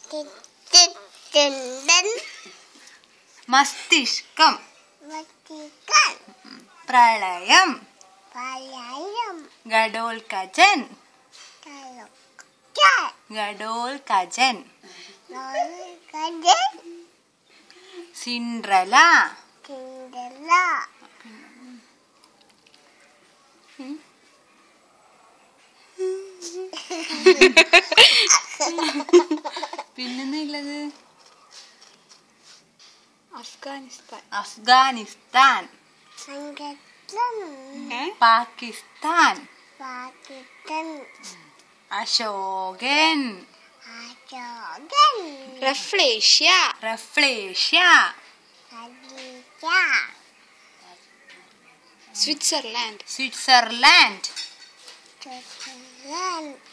ചിന്തൻ മസ്തിഷ്കം വത്തിക്കാൻ പ്രളയം പലയം ഗഡോൽക്കജൻ തലക്കാൻ ഗഡോൽക്കജൻ നോക്കടൻ സിൻഡ്രല ചിന്തല പിന്നെന്നുള്ളത് അഫ്ഗാനിസ്ഥാൻ അഫ്ഗാനിസ്ഥാൻ സംഗീതം Pakistan Pakistan Ashokan Ashokan rafflesia rafflesia Khadija Switzerland Switzerland Switzerland